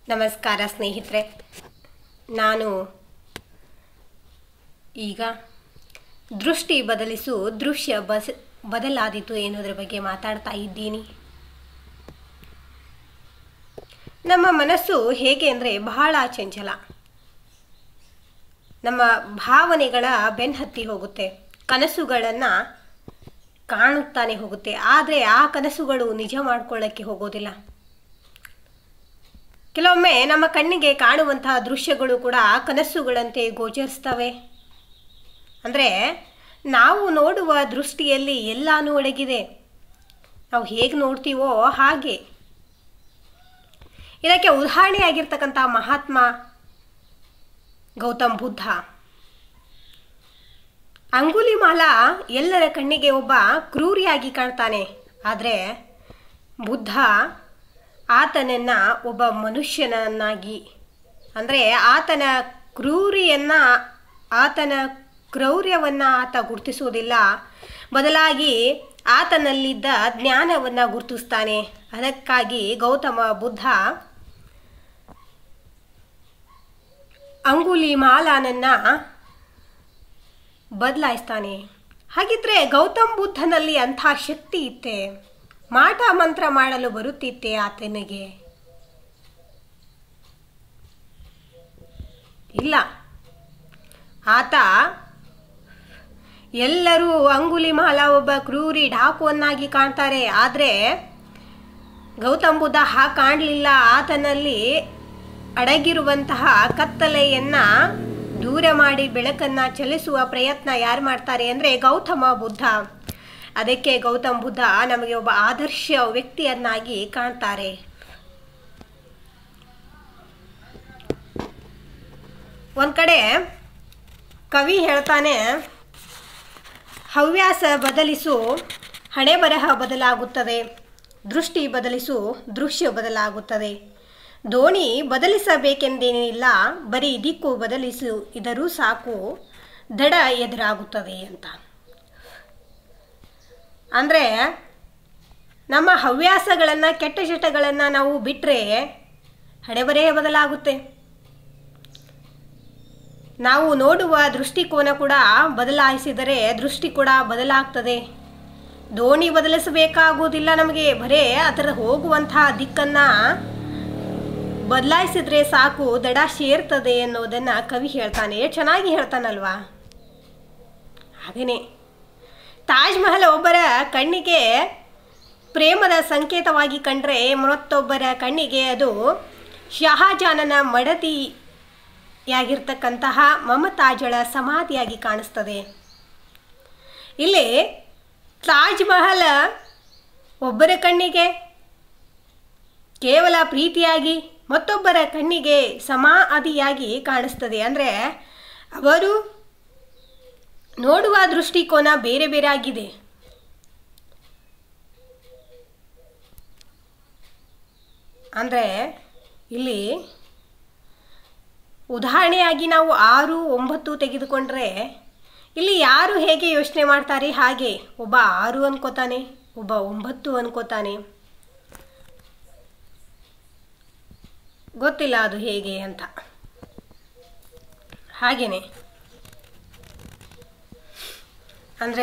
ನಮಸ್ಕಾರ ಸ್ನೇಹಿತರೆ ನಾನು ಈಗ ದೃಷ್ಟಿ ಬದಲಿಸು ದೃಶ್ಯ ಬಸ್ ಬದಲಾದೀತು ಎನ್ನುವುದರ ಬಗ್ಗೆ ಮಾತಾಡ್ತಾ ಇದ್ದೀನಿ ನಮ್ಮ ಮನಸ್ಸು ಹೇಗೆ ಅಂದರೆ ಬಹಳ ಚಂಚಲ ನಮ್ಮ ಭಾವನೆಗಳ ಬೆನ್ಹತ್ತಿ ಹೋಗುತ್ತೆ ಕನಸುಗಳನ್ನು ಕಾಣುತ್ತಾನೆ ಹೋಗುತ್ತೆ ಆದರೆ ಆ ಕನಸುಗಳು ನಿಜ ಮಾಡ್ಕೊಳ್ಳೋಕ್ಕೆ ಹೋಗೋದಿಲ್ಲ ಕೆಲವೊಮ್ಮೆ ನಮ್ಮ ಕಣ್ಣಿಗೆ ಕಾಣುವಂತಹ ದೃಶ್ಯಗಳು ಕೂಡ ಕನಸುಗಳಂತೆ ಗೋಚರಿಸ್ತವೆ ಅಂದರೆ ನಾವು ನೋಡುವ ದೃಷ್ಟಿಯಲ್ಲಿ ಎಲ್ಲಾನು ಅಡಗಿದೆ ನಾವು ಹೇಗೆ ನೋಡ್ತೀವೋ ಹಾಗೆ ಇದಕ್ಕೆ ಉದಾಹರಣೆಯಾಗಿರ್ತಕ್ಕಂಥ ಮಹಾತ್ಮ ಗೌತಮ್ ಬುದ್ಧ ಅಂಗುಲಿಮಾಲ ಎಲ್ಲರ ಕಣ್ಣಿಗೆ ಒಬ್ಬ ಕ್ರೂರಿಯಾಗಿ ಕಾಣ್ತಾನೆ ಆದರೆ ಬುದ್ಧ ಆತನನ್ನು ಒಬ್ಬ ಮನುಷ್ಯನನ್ನಾಗಿ ಅಂದರೆ ಆತನ ಕ್ರೂರಿಯನ್ನು ಆತನ ಕ್ರೌರ್ಯವನ್ನು ಆತ ಗುರುತಿಸುವುದಿಲ್ಲ ಬದಲಾಗಿ ಆತನಲ್ಲಿದ್ದ ಜ್ಞಾನವನ್ನು ಗುರುತಿಸ್ತಾನೆ ಅದಕ್ಕಾಗಿ ಗೌತಮ ಬುದ್ಧ ಅಂಗುಲಿ ಮಾಲಾನನ್ನು ಬದಲಾಯಿಸ್ತಾನೆ ಹಾಗಿದ್ರೆ ಗೌತಮ್ ಬುದ್ಧನಲ್ಲಿ ಅಂಥ ಶಕ್ತಿ ಇತ್ತೆ ಮಾಟ ಮಂತ್ರ ಮಾಡಲು ಬರುತ್ತಿತ್ತೆ ಆತನಿಗೆ ಇಲ್ಲ ಆತ ಎಲ್ಲರೂ ಅಂಗುಲಿಮಾಲ ಒಬ್ಬ ಕ್ರೂರಿ ಡಾಕುವನ್ನಾಗಿ ಕಾಣ್ತಾರೆ ಆದರೆ ಗೌತಮ್ ಬುದ್ಧ ಹಾ ಕಾಣಲಿಲ್ಲ ಆತನಲ್ಲಿ ಅಡಗಿರುವಂತಹ ಕತ್ತಲೆಯನ್ನು ದೂರ ಮಾಡಿ ಬೆಳಕನ್ನು ಚಲಿಸುವ ಪ್ರಯತ್ನ ಯಾರು ಮಾಡ್ತಾರೆ ಅಂದರೆ ಗೌತಮ ಬುದ್ಧ ಅದಕ್ಕೆ ಗೌತಮ್ ಬುದ್ಧ ನಮಗೆ ಒಬ್ಬ ಆದರ್ಶ ವ್ಯಕ್ತಿಯನ್ನಾಗಿ ಕಾಣ್ತಾರೆ ಒಂದು ಕಡೆ ಕವಿ ಹೇಳ್ತಾನೆ ಹವ್ಯಾಸ ಬದಲಿಸು ಹಣೆ ಬರಹ ಬದಲಾಗುತ್ತದೆ ದೃಷ್ಟಿ ಬದಲಿಸು ದೃಶ್ಯ ಬದಲಾಗುತ್ತದೆ ದೋಣಿ ಬದಲಿಸಬೇಕೆಂದೇನಿಲ್ಲ ಬರೀ ದಿಕ್ಕು ಬದಲಿಸು ಇದರೂ ಸಾಕು ದಡ ಎದುರಾಗುತ್ತದೆ ಅಂತ ಅಂದರೆ ನಮ್ಮ ಹವ್ಯಾಸಗಳನ್ನು ಕೆಟ್ಟ ಚಟಗಳನ್ನು ನಾವು ಬಿಟ್ಟರೆ ಹಣೆಬರೇ ಬದಲಾಗುತ್ತೆ ನಾವು ನೋಡುವ ದೃಷ್ಟಿಕೋನ ಕೂಡ ಬದಲಾಯಿಸಿದರೆ ದೃಷ್ಟಿ ಕೂಡ ಬದಲಾಗ್ತದೆ ದೋಣಿ ಬದಲಿಸಬೇಕಾಗುವುದಿಲ್ಲ ನಮಗೆ ಬರೇ ಅದರ ಹೋಗುವಂತಹ ದಿಕ್ಕನ್ನು ಬದಲಾಯಿಸಿದ್ರೆ ಸಾಕು ದಡ ಸೇರ್ತದೆ ಅನ್ನೋದನ್ನು ಕವಿ ಹೇಳ್ತಾನೆ ಚೆನ್ನಾಗಿ ಹೇಳ್ತಾನಲ್ವಾ ಹಾಗೇನೆ ತಾಜ್ ಮಹಲ್ ಒಬ್ಬರ ಕಣ್ಣಿಗೆ ಪ್ರೇಮದ ಸಂಕೇತವಾಗಿ ಕಂಡ್ರೆ ಮತ್ತೊಬ್ಬರ ಕಣ್ಣಿಗೆ ಅದು ಶಹಾಜಾನನ ಮಡದಿಯಾಗಿರ್ತಕ್ಕಂತಹ ಮಮತಾಜಳ ಸಮಾಧಿಯಾಗಿ ಕಾಣಿಸ್ತದೆ ಇಲ್ಲಿ ತಾಜ್ ಮಹಲ್ ಒಬ್ಬರ ಕಣ್ಣಿಗೆ ಕೇವಲ ಪ್ರೀತಿಯಾಗಿ ಮತ್ತೊಬ್ಬರ ಕಣ್ಣಿಗೆ ಸಮಾಧಿಯಾಗಿ ಕಾಣಿಸ್ತದೆ ಅಂದರೆ ಅವರು ನೋಡುವ ದೃಷ್ಟಿಕೋನ ಬೇರೆ ಬೇರೆ ಆಗಿದೆ ಅಂದರೆ ಇಲ್ಲಿ ಉದಾಹರಣೆಯಾಗಿ ನಾವು ಆರು ಒಂಬತ್ತು ತೆಗೆದುಕೊಂಡ್ರೆ ಇಲ್ಲಿ ಯಾರು ಹೇಗೆ ಯೋಚನೆ ಮಾಡ್ತಾರೆ ಹಾಗೆ ಒಬ್ಬ ಆರು ಅನ್ಕೋತಾನೆ ಒಬ್ಬ ಒಂಬತ್ತು ಅನ್ಕೋತಾನೆ ಗೊತ್ತಿಲ್ಲ ಅದು ಹೇಗೆ ಅಂತ ಹಾಗೇನೆ ಅಂದರೆ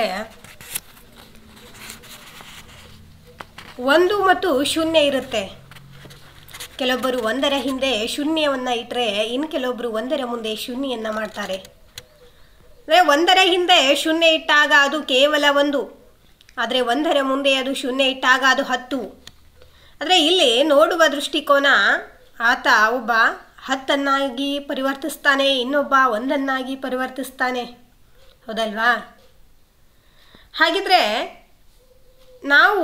ಒಂದು ಮತ್ತು ಶೂನ್ಯ ಇರುತ್ತೆ ಕೆಲವೊಬ್ಬರು ಒಂದರ ಹಿಂದೆ ಶೂನ್ಯವನ್ನು ಇಟ್ಟರೆ ಇನ್ನು ಕೆಲವೊಬ್ಬರು ಒಂದರ ಮುಂದೆ ಶೂನ್ಯವನ್ನು ಮಾಡ್ತಾರೆ ಅಂದರೆ ಒಂದರ ಹಿಂದೆ ಶೂನ್ಯ ಇಟ್ಟಾಗ ಅದು ಕೇವಲ ಒಂದು ಆದರೆ ಒಂದರ ಮುಂದೆ ಅದು ಶೂನ್ಯ ಇಟ್ಟಾಗ ಅದು ಹತ್ತು ಆದರೆ ಇಲ್ಲಿ ನೋಡುವ ದೃಷ್ಟಿಕೋನ ಆತ ಒಬ್ಬ ಹತ್ತನ್ನಾಗಿ ಪರಿವರ್ತಿಸ್ತಾನೆ ಇನ್ನೊಬ್ಬ ಒಂದನ್ನಾಗಿ ಪರಿವರ್ತಿಸ್ತಾನೆ ಹೌದಲ್ವಾ ಹಾಗಿದ್ರೆ ನಾವು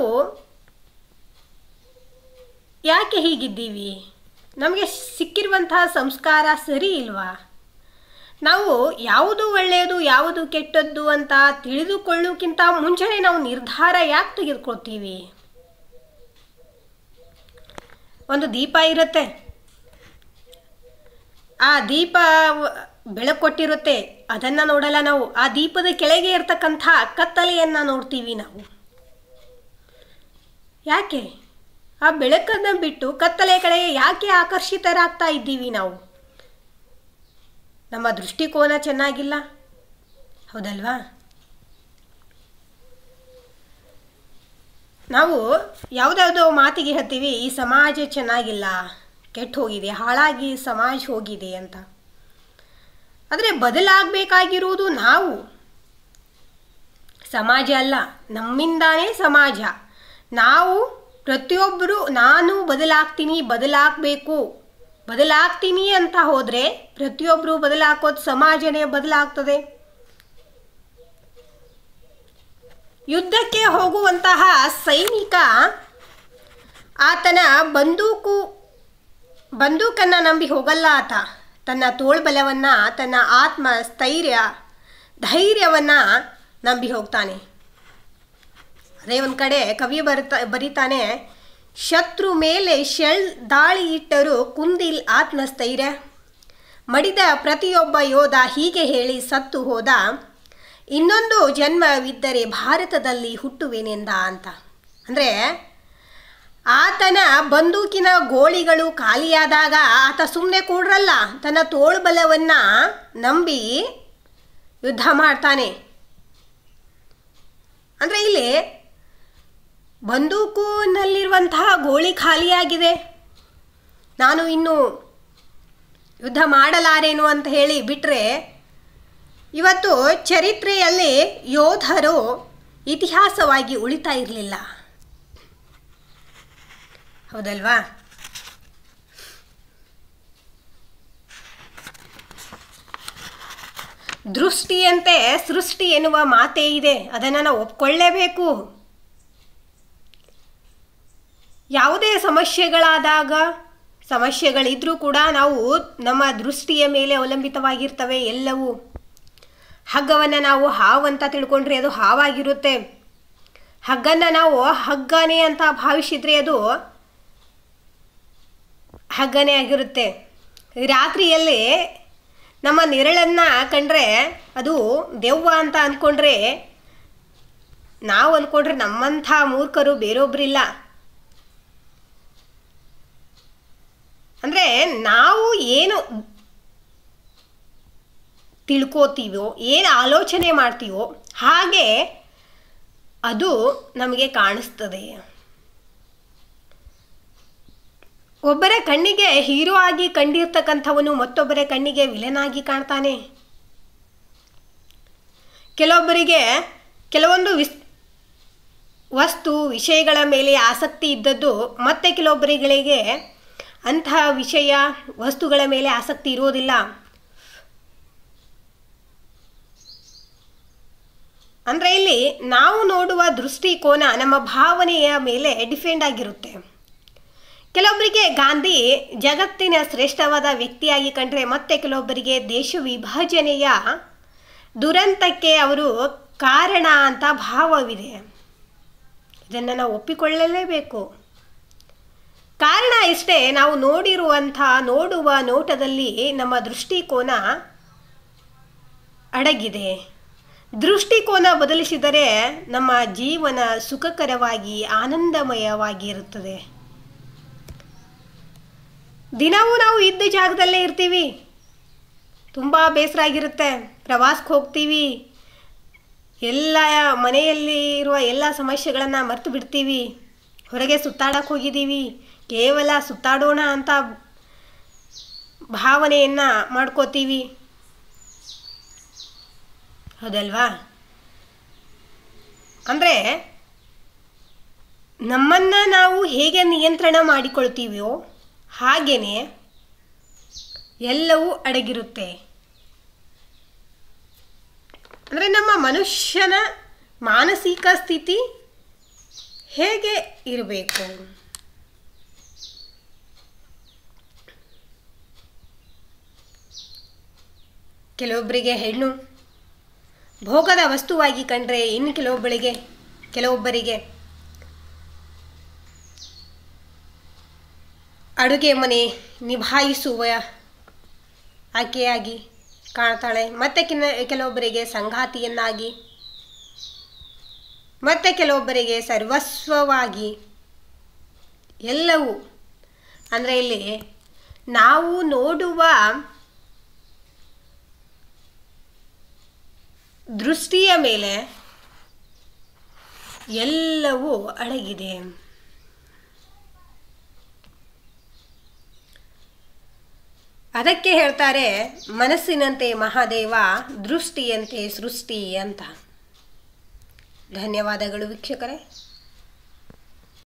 ಯಾಕೆ ಹೀಗಿದ್ದೀವಿ ನಮಗೆ ಸಿಕ್ಕಿರುವಂತಹ ಸಂಸ್ಕಾರ ಸರಿ ಇಲ್ವಾ ನಾವು ಯಾವುದು ಒಳ್ಳೆಯದು ಯಾವುದು ಕೆಟ್ಟದ್ದು ಅಂತ ತಿಳಿದುಕೊಳ್ಳೋಕ್ಕಿಂತ ಮುಂಚೆನೇ ನಾವು ನಿರ್ಧಾರ ಯಾಕೆ ತೆಗೆದುಕೊಳ್ತೀವಿ ಒಂದು ದೀಪ ಇರುತ್ತೆ ಆ ದೀಪ ಬೆಳಕು ಕೊಟ್ಟಿರುತ್ತೆ ಅದನ್ನು ನೋಡಲ್ಲ ನಾವು ಆ ದೀಪದ ಕೆಳಗೆ ಇರ್ತಕ್ಕಂಥ ಕತ್ತಲೆಯನ್ನು ನೋಡ್ತೀವಿ ನಾವು ಯಾಕೆ ಆ ಬೆಳಕನ್ನು ಬಿಟ್ಟು ಕತ್ತಲೆ ಕಡೆಗೆ ಯಾಕೆ ಆಕರ್ಷಿತರಾಗ್ತಾ ಇದ್ದೀವಿ ನಾವು ನಮ್ಮ ದೃಷ್ಟಿಕೋನ ಚೆನ್ನಾಗಿಲ್ಲ ಹೌದಲ್ವಾ ನಾವು ಯಾವುದ್ಯಾವುದೋ ಮಾತಿಗೆ ಹೇಳ್ತೀವಿ ಈ ಸಮಾಜ ಚೆನ್ನಾಗಿಲ್ಲ ಕೆಟ್ಟು ಹೋಗಿದೆ ಹಾಳಾಗಿ ಸಮಾಜ ಹೋಗಿದೆ ಅಂತ ಆದರೆ ಬದಲಾಗಬೇಕಾಗಿರುವುದು ನಾವು ಸಮಾಜ ಅಲ್ಲ ನಮ್ಮಿಂದಾನೇ ಸಮಾಜ ನಾವು ಪ್ರತಿಯೊಬ್ಬರು ನಾನು ಬದಲಾಗ್ತೀನಿ ಬದಲಾಗಬೇಕು ಬದಲಾಗ್ತೀನಿ ಅಂತ ಹೋದರೆ ಪ್ರತಿಯೊಬ್ಬರು ಬದಲಾಕೋದು ಸಮಾಜನೇ ಬದಲಾಗ್ತದೆ ಯುದ್ಧಕ್ಕೆ ಹೋಗುವಂತಹ ಸೈನಿಕ ಆತನ ಬಂದೂಕು ಬಂದೂಕನ್ನು ನಂಬಿ ಹೋಗಲ್ಲ ಆತ ತನ್ನ ತೋಳ್ಬಲವನ್ನು ತನ್ನ ಆತ್ಮ ಸ್ಥೈರ್ಯ ಧೈರ್ಯವನ್ನು ನಂಬಿ ಹೋಗ್ತಾನೆ ಅದೇ ಒಂದು ಕಡೆ ಕವಿ ಬರ್ತಾ ಬರೀತಾನೆ ಶತ್ರು ಮೇಲೆ ಶೆಳ್ ದಾಳಿ ಇಟ್ಟರು ಕುಂದಿಲ್ ಆತ್ಮಸ್ಥೈರ್ಯ ಮಡಿದ ಪ್ರತಿಯೊಬ್ಬ ಯೋಧ ಹೀಗೆ ಹೇಳಿ ಸತ್ತು ಹೋದ ಇನ್ನೊಂದು ಜನ್ಮವಿದ್ದರೆ ಭಾರತದಲ್ಲಿ ಹುಟ್ಟುವೆನೆಂದ ಅಂತ ಅಂದರೆ ಆತನ ಬಂದೂಕಿನ ಗೋಳಿಗಳು ಖಾಲಿಯಾದಾಗ ಆತ ಸುಮ್ಮನೆ ಕೂಡ್ರಲ್ಲ ತನ್ನ ತೋಳ್ಬಲವನ್ನು ನಂಬಿ ಯುದ್ಧ ಮಾಡ್ತಾನೆ ಅಂದರೆ ಇಲ್ಲಿ ಬಂದೂಕಿನಲ್ಲಿರುವಂತಹ ಗೋಳಿ ಖಾಲಿಯಾಗಿದೆ ನಾನು ಇನ್ನು ಯುದ್ಧ ಮಾಡಲಾರೇನು ಅಂತ ಹೇಳಿ ಬಿಟ್ಟರೆ ಇವತ್ತು ಚರಿತ್ರೆಯಲ್ಲಿ ಯೋಧರು ಇತಿಹಾಸವಾಗಿ ಉಳಿತಾ ಇರಲಿಲ್ಲ ಹೌದಲ್ವಾ ದೃಷ್ಟಿಯಂತೆ ಸೃಷ್ಟಿ ಎನ್ನುವ ಮಾತೇ ಇದೆ ಅದನ್ನು ನಾವು ಒಪ್ಕೊಳ್ಳೇಬೇಕು ಯಾವುದೇ ಸಮಸ್ಯೆಗಳಾದಾಗ ಸಮಸ್ಯೆಗಳಿದ್ರೂ ಕೂಡ ನಾವು ನಮ್ಮ ದೃಷ್ಟಿಯ ಮೇಲೆ ಅವಲಂಬಿತವಾಗಿರ್ತವೆ ಎಲ್ಲವೂ ಹಗ್ಗವನ್ನು ನಾವು ಹಾವು ಅಂತ ತಿಳ್ಕೊಂಡ್ರೆ ಅದು ಹಾವಾಗಿರುತ್ತೆ ಹಗ್ಗನ್ನು ನಾವು ಹಗ್ಗನೇ ಅಂತ ಭಾವಿಸಿದ್ರೆ ಅದು ಹಗ್ಗನೇ ಆಗಿರುತ್ತೆ ರಾತ್ರಿಯಲ್ಲಿ ನಮ್ಮ ನೆರಳನ್ನು ಕಂಡ್ರೆ ಅದು ದೆವ್ವ ಅಂತ ಅಂದ್ಕೊಂಡ್ರೆ ನಾವು ಅಂದ್ಕೊಂಡ್ರೆ ನಮ್ಮಂಥ ಮೂರ್ಖರು ಬೇರೊಬ್ಬರಿಲ್ಲ ಅಂದರೆ ನಾವು ಏನು ತಿಳ್ಕೋತೀವೋ ಏನು ಆಲೋಚನೆ ಮಾಡ್ತೀವೋ ಹಾಗೆ ಅದು ನಮಗೆ ಕಾಣಿಸ್ತದೆ ಒಬ್ಬರ ಕಣ್ಣಿಗೆ ಹೀರೋ ಆಗಿ ಕಂಡಿರ್ತಕ್ಕಂಥವನು ಮತ್ತೊಬ್ಬರ ಕಣ್ಣಿಗೆ ವಿಲನ್ ಆಗಿ ಕಾಣ್ತಾನೆ ಕೆಲವೊಬ್ಬರಿಗೆ ಕೆಲವೊಂದು ವಿಸ್ ವಸ್ತು ವಿಷಯಗಳ ಮೇಲೆ ಆಸಕ್ತಿ ಇದ್ದದ್ದು ಮತ್ತೆ ಕೆಲವೊಬ್ಬರಿಗೆ ಅಂತಹ ವಿಷಯ ವಸ್ತುಗಳ ಮೇಲೆ ಆಸಕ್ತಿ ಇರೋದಿಲ್ಲ ಅಂದರೆ ಇಲ್ಲಿ ನಾವು ನೋಡುವ ದೃಷ್ಟಿಕೋನ ನಮ್ಮ ಭಾವನೆಯ ಮೇಲೆ ಡಿಪೆಂಡ್ ಆಗಿರುತ್ತೆ ಕೆಲವೊಬ್ಬರಿಗೆ ಗಾಂಧಿ ಜಗತ್ತಿನ ಶ್ರೇಷ್ಠವಾದ ವ್ಯಕ್ತಿಯಾಗಿ ಕಂಡ್ರೆ ಮತ್ತೆ ಕೆಲವೊಬ್ಬರಿಗೆ ದೇಶ ವಿಭಜನೆಯ ದುರಂತಕ್ಕೆ ಅವರು ಕಾರಣ ಅಂತ ಭಾವವಿದೆ ಇದನ್ನು ನಾವು ಒಪ್ಪಿಕೊಳ್ಳಲೇಬೇಕು ಕಾರಣ ಇಷ್ಟೇ ನಾವು ನೋಡಿರುವಂಥ ನೋಡುವ ನೋಟದಲ್ಲಿ ನಮ್ಮ ದೃಷ್ಟಿಕೋನ ಅಡಗಿದೆ ದೃಷ್ಟಿಕೋನ ಬದಲಿಸಿದರೆ ನಮ್ಮ ಜೀವನ ಸುಖಕರವಾಗಿ ಆನಂದಮಯವಾಗಿ ಇರುತ್ತದೆ ದಿನವೂ ನಾವು ಇದ್ದ ಜಾಗದಲ್ಲೇ ಇರ್ತೀವಿ ತುಂಬ ಬೇಸರ ಆಗಿರುತ್ತೆ ಪ್ರವಾಸಕ್ಕೆ ಹೋಗ್ತೀವಿ ಎಲ್ಲ ಮನೆಯಲ್ಲಿ ಇರುವ ಎಲ್ಲ ಸಮಸ್ಯೆಗಳನ್ನು ಮರೆತು ಬಿಡ್ತೀವಿ ಹೊರಗೆ ಸುತ್ತಾಡಕ್ಕೆ ಹೋಗಿದ್ದೀವಿ ಕೇವಲ ಸುತ್ತಾಡೋಣ ಅಂತ ಭಾವನೆಯನ್ನು ಮಾಡ್ಕೋತೀವಿ ಹೌದಲ್ವಾ ಅಂದರೆ ನಮ್ಮನ್ನು ನಾವು ಹೇಗೆ ನಿಯಂತ್ರಣ ಮಾಡಿಕೊಳ್ತೀವೋ ಹಾಗೆಯೇ ಎಲ್ಲವೂ ಅಡಗಿರುತ್ತೆ ಅಂದರೆ ನಮ್ಮ ಮನುಷ್ಯನ ಮಾನಸಿಕ ಸ್ಥಿತಿ ಹೇಗೆ ಇರಬೇಕು ಕೆಲವೊಬ್ಬರಿಗೆ ಹೆಣ್ಣು ಭೋಗದ ವಸ್ತುವಾಗಿ ಕಂಡ್ರೆ ಇನ್ನು ಕೆಲವೊಬ್ಬಳಿಗೆ ಕೆಲವೊಬ್ಬರಿಗೆ ಅಡುಗೆ ಮನೆ ನಿಭಾಯಿಸುವ ಆಕೆಯಾಗಿ ಕಾಣ್ತಾಳೆ ಮತ್ತೆ ಕಿನ್ನ ಕೆಲವೊಬ್ಬರಿಗೆ ಸಂಗಾತಿಯನ್ನಾಗಿ ಮತ್ತೆ ಕೆಲವೊಬ್ಬರಿಗೆ ಸರ್ವಸ್ವವಾಗಿ ಎಲ್ಲವೂ ಅಂದರೆ ಇಲ್ಲಿ ನಾವು ನೋಡುವ ದೃಷ್ಟಿಯ ಮೇಲೆ ಎಲ್ಲವೂ ಅಡಗಿದೆ ಅದಕ್ಕೆ ಹೇಳ್ತಾರೆ ಮನಸ್ಸಿನಂತೆ ಮಹಾದೇವ ದೃಷ್ಟಿಯಂತೆ ಸೃಷ್ಟಿ ಅಂತ ಧನ್ಯವಾದಗಳು ವೀಕ್ಷಕರೇ